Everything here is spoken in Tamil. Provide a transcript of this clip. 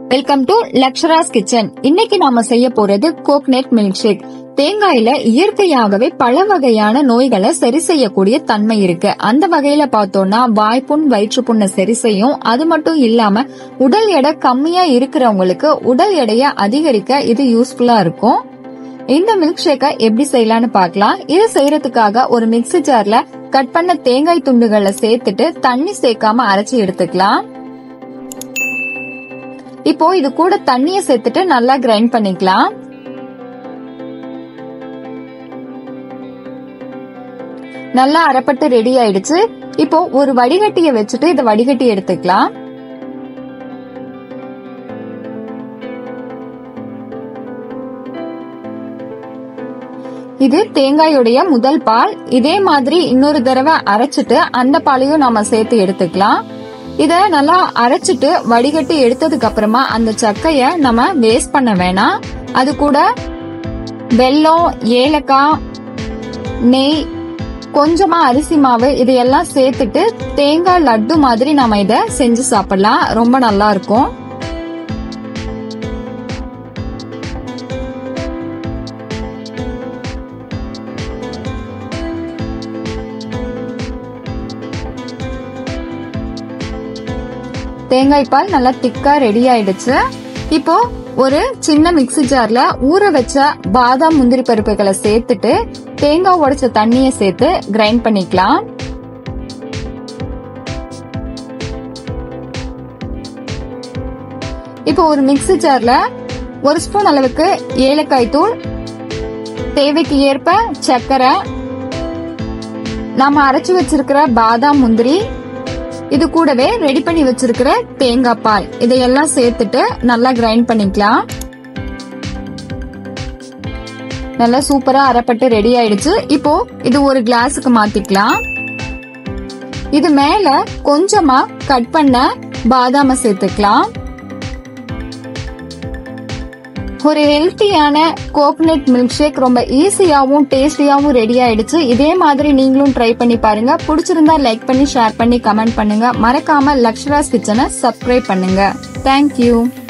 வெல்கம் டு லக்ஷராஸ் கிச்சன் இன்னைக்கு நாம செய்ய போறது கோக்னட் மில்க் ஷேக் தேங்காயில இயற்கையாகவே பல வகையான நோய்களை சரி செய்யக்கூடிய தன்மை இருக்கு அந்த வகையில பார்த்தோம்னா வாய்ப்புண் வயிற்றுப்புண்ணை சரி செய்யும் அது மட்டும் இல்லாம உடல் எடை கம்மியா இருக்கிறவங்களுக்கு உடல் எடையை அதிகரிக்க இது யூஸ்ஃபுல்லா இருக்கும் இந்த மில்க் ஷேக்கை எப்படி செய்யலாம்னு பார்க்கலாம் இது செய்யறதுக்காக ஒரு மிக்ஸி ஜார்ல கட் பண்ண தேங்காய் துண்டுகளை சேர்த்துட்டு தண்ணி சேர்க்காம அரைச்சி எடுத்துக்கலாம் இப்போ இது கூட தண்ணிய சேர்த்துட்டு நல்லா கிரைண்ட் பண்ணிக்கலாம் நல்லா அரைப்பட்டு ரெடி ஆயிடுச்சு இப்போ ஒரு வடிகட்டிய வச்சுட்டு இதை வடிகட்டி எடுத்துக்கலாம் இது தேங்காயுடைய முதல் பால் இதே மாதிரி இன்னொரு தடவை அரைச்சிட்டு அந்த பாலையும் நாம சேர்த்து எடுத்துக்கலாம் இத நல்லா அரைச்சிட்டு வடிகட்டி எடுத்ததுக்கு அப்புறமா அந்த சக்கைய நம்ம வேஸ்ட் பண்ண வேணாம் அது கூட வெல்லம் ஏலக்காய் நெய் கொஞ்சமா அரிசி மாவு இதையெல்லாம் சேர்த்துட்டு தேங்காய் லட்டு மாதிரி நாம இத செஞ்சு சாப்பிடலாம் ரொம்ப நல்லா இருக்கும் தேங்காய் பால் நல்லா திக்கா ரெடி ஆயிடுச்சு இப்போ ஒரு சின்ன மிக்ஸி ஜார்ல ஊற வச்ச பாதாம் முந்திரி பருப்புகளை சேர்த்துட்டு தேங்காய் உடைச்ச தண்ணிய சேர்த்து கிரைண்ட் பண்ணிக்கலாம் இப்போ ஒரு மிக்ஸி ஜார்ல ஒரு ஸ்பூன் அளவுக்கு ஏலக்காய் தூள் தேவைக்கு ஏற்ப சர்க்கரை நம்ம அரைச்சு வச்சிருக்கிற பாதாம் முந்திரி இது கூடவே ரெடி பண்ணி வச்சிருக்கிற தேங்காய் பால் இதையெல்லாம் சேர்த்துட்டு நல்லா கிரைண்ட் பண்ணிக்கலாம் நல்லா சூப்பரா அரைப்பட்டு ரெடி ஆயிடுச்சு இப்போ இது ஒரு கிளாஸுக்கு மாத்திக்கலாம் இது மேல கொஞ்சமா கட் பண்ண பாதாம சேர்த்துக்கலாம் ஒரு ஹெல்த்தியான கோகனட் மில்க் ஷேக் ரொம்ப ஈஸியாவும் டேஸ்டியாவும் ரெடி ஆயிடுச்சு இதே மாதிரி நீங்களும் ட்ரை பண்ணி பாருங்க பிடிச்சிருந்தா லைக் பண்ணி ஷேர் பண்ணி கமெண்ட் பண்ணுங்க மறக்காம லக்ஷராஸ் கிச்சனை சப்ஸ்கிரைப் பண்ணுங்க தேங்க்யூ